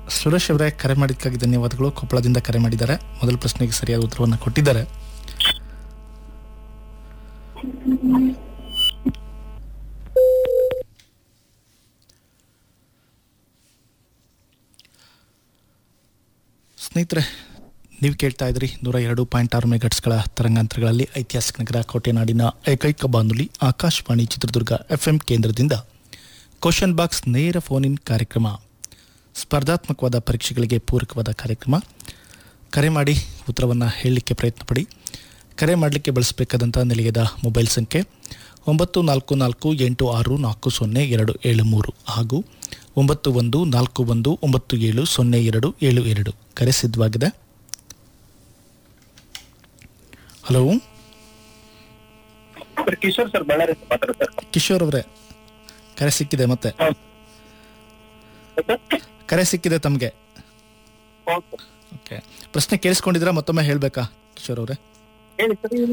ಸುರೇಶ್ ಅವರೇ ಕರೆ ಮಾಡಿದ್ದಕ್ಕಾಗಿ ಧನ್ಯವಾದಗಳು ಕೊಪ್ಪಳದಿಂದ ಕರೆ ಮಾಡಿದ್ದಾರೆ ಮೊದಲ ಪ್ರಶ್ನೆಗೆ ಸರಿಯಾದ ಉತ್ತರವನ್ನು ಕೊಟ್ಟಿದ್ದಾರೆ ಸ್ನೇಹಿತರೆ ನೀವು ಕೇಳ್ತಾ ಇದ್ರಿ ನೂರ ಎರಡು ಪಾಯಿಂಟ್ ಆರು ಮೆಗಾಟ್ಸ್ಗಳ ತರಂಗಾಂತರಗಳಲ್ಲಿ ಐತಿಹಾಸಿಕ ನಗರ ಕೋಟೆನಾಡಿನ ಏಕೈಕ ಬಾನುಲಿ ಆಕಾಶವಾಣಿ ಚಿತ್ರದುರ್ಗ ಎಫ್ ಎಂ ಕೇಂದ್ರದಿಂದ ಕ್ವಶನ್ ಬಾಕ್ಸ್ ನೇರ ಫೋನ್ ಇನ್ ಕಾರ್ಯಕ್ರಮ ಸ್ಪರ್ಧಾತ್ಮಕವಾದ ಪರೀಕ್ಷೆಗಳಿಗೆ ಪೂರಕವಾದ ಕಾರ್ಯಕ್ರಮ ಕರೆ ಮಾಡಿ ಉತ್ತರವನ್ನು ಹೇಳಲಿಕ್ಕೆ ಪ್ರಯತ್ನ ಪಡಿ ಕರೆ ಮಾಡಲಿಕ್ಕೆ ಬಳಸಬೇಕಾದಂಥ ನಿಲಯದ ಮೊಬೈಲ್ ಸಂಖ್ಯೆ ಒಂಬತ್ತು ನಾಲ್ಕು ನಾಲ್ಕು ಎಂಟು ಆರು ನಾಲ್ಕು ಸೊನ್ನೆ ಎರಡು ಏಳು ಮೂರು ಹಾಗೂ ಒಂಬತ್ತು ಒಂದು ನಾಲ್ಕು ಒಂದು ಒಂಬತ್ತು ಏಳು ಸೊನ್ನೆ ಎರಡು ಏಳು ಎರಡು ಕರೆ ಸಿದ್ಧವಾಗಿದೆ hello sir Kishore sir Bellary ಮಾತಾಡ ಸರ್ ಕಿಶೋರ್ ಅವರೇ ಕರೆ ಸಿಕ್ಕಿದೆ ಮತ್ತೆ ಕರೆ ಸಿಕ್ಕಿದೆ ತಮಗೆ ಓಕೆ ಪ್ರಶ್ನೆ ಕೇಳಿಸ್ಕೊಂಡಿದ್ದೀರಾ ಮತ್ತೊಮ್ಮೆ ಹೇಳಬೇಕಾ ಕಿಶೋರ್ ಅವರೇ ಹೇಳಿ ಸರ್